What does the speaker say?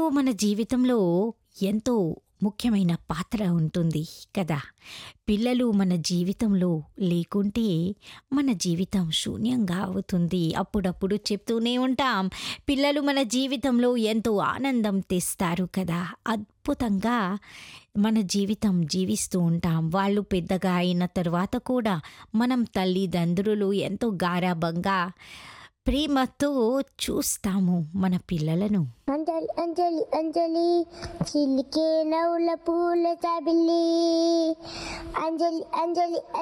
పిల్లలు మన జీవితంలో ఎంతో ముఖ్యమైన పాత్ర ఉంటుంది కదా పిల్లలు మన జీవితంలో లేకుంటే మన జీవితం శూన్యంగా అవుతుంది అప్పుడప్పుడు చెప్తూనే ఉంటాం పిల్లలు మన జీవితంలో ఎంతో ఆనందం తెస్తారు కదా అద్భుతంగా మన జీవితం జీవిస్తూ ఉంటాం వాళ్ళు పెద్దగా అయిన తర్వాత కూడా మనం తల్లిదండ్రులు ఎంతో గారాబంగా ప్రేమతో చూస్తాము మన పిల్లలను అంజలి అంజలి అంజలి చిలికే నవ్వుల పూల చాబిల్లి అంజలి అంజలి